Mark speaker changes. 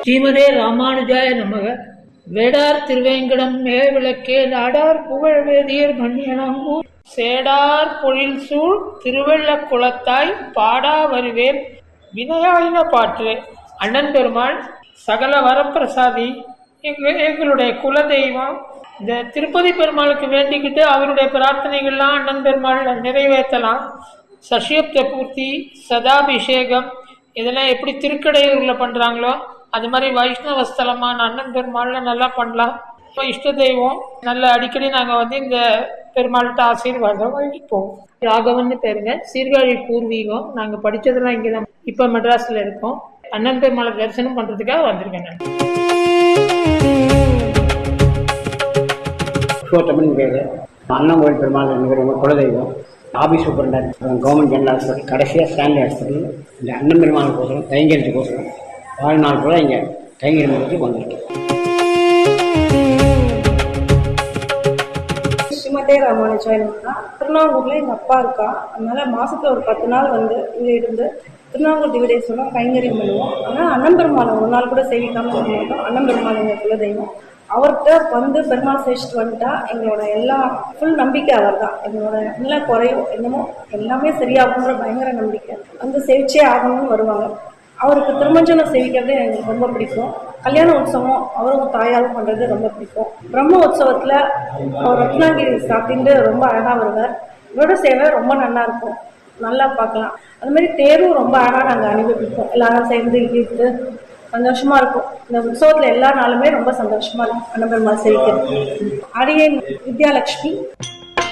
Speaker 1: ஸ்ரீமதே ராமானுஜாய நமக வேடார் திருவேங்கடம் மேவிளக்கே நாடார் புகழ் வேதியர் மண்ணியனாங்கூர் சேடார் பொழில் சூழ் திருவெள்ள குளத்தாய் பாடா வருவேன் வினயாயின பாற்று அண்ணன் பெருமாள் சகல வரப்பிரசாதி எங்க எங்களுடைய குலதெய்வம் இந்த திருப்பதி பெருமாளுக்கு வேண்டிக்கிட்டு அவருடைய பிரார்த்தனைகள்லாம் அண்ணன் பெருமாள் நிறைவேற்றலாம் சஷ்யப்த பூர்த்தி சதாபிஷேகம் இதெல்லாம் எப்படி திருக்கடையூரில் பண்ணுறாங்களோ அது மாதிரி வைஷ்ணவ ஸ்தலமான அண்ணன் பெருமாள்ல நல்லா பண்ணலாம் இப்போ இஷ்ட தெய்வம் நல்ல அடிக்கடி நாங்கள் வந்து இந்த பெருமாள்கிட்ட ஆசீர்வாதம் வாங்கிப்போம் ராகவன்னு பேருங்க சீர்காழி பூர்வீகம் நாங்கள் படித்ததெல்லாம் இங்கே தான் இப்போ மெட்ராஸில் இருக்கோம் அண்ணன் பெருமாளை தரிசனம் பண்ணுறதுக்காக வந்திருக்கேன் நான்
Speaker 2: புருஷோத்தமன் பேர் அண்ணங்கோயில் பெருமாள் என்கிற குலதெய்வம் office superintendent government general hospital கடைசியாக ஸ்டான்லி ஹாஸ்பிட்டல் இந்த அண்ணன் பெருமாளுக்கோசரம் கைங்கரித்துக்கோசரம் வாழ்நாள் கூட இங்கே கைங்கரிமத்துக்கு வந்திருக்கேன்
Speaker 3: ஸ்ரீமதே ராமானுஜாயனா திருநாங்கூர்ல எங்க அப்பா இருக்கா அதனால மாசத்துல ஒரு பத்து நாள் வந்து இங்க இருந்து திருநாங்கூர் திவிடேஸ்வரம் கைங்கரியம் பண்ணுவோம் ஆனா அண்ணம்பெருமானை ஒரு நாள் கூட சேவிக்காம இருக்க மாட்டோம் அண்ணம்பெருமாள் எங்க குலதெய்வம் அவர்கிட்ட வந்து பெருமாள் சேவிச்சுட்டு வந்துட்டா எங்களோட எல்லா ஃபுல் நம்பிக்கை அவர் தான் எங்களோட என்ன குறையோ என்னமோ எல்லாமே சரியாகுன்ற பயங்கர நம்பிக்கை வந்து சேவிச்சே ஆகணும்னு வருவாங்க அவருக்கு திருமஞ்சனம் சேவிக்கிறது எனக்கு ரொம்ப பிடிக்கும் கல்யாண உற்சவம் அவரும் தாயாரும் பண்றது ரொம்ப பிடிக்கும் பிரம்ம உற்சவத்துல அவர் ரத்னாகிரி சாப்பிட்டு ரொம்ப அழகா வருவார் இவரோட சேவை ரொம்ப நல்லா இருக்கும் நல்லா பார்க்கலாம் அது மாதிரி தேரும் ரொம்ப அழகா நாங்க அனுபவிப்போம் எல்லாரும் சேர்ந்து இழுத்து சந்தோஷமா இருக்கும் இந்த உற்சவத்துல எல்லா நாளுமே ரொம்ப சந்தோஷமா இருக்கும் அன்னபெருமாள் சேவிக்கிறது அடியேன் வித்யாலட்சுமி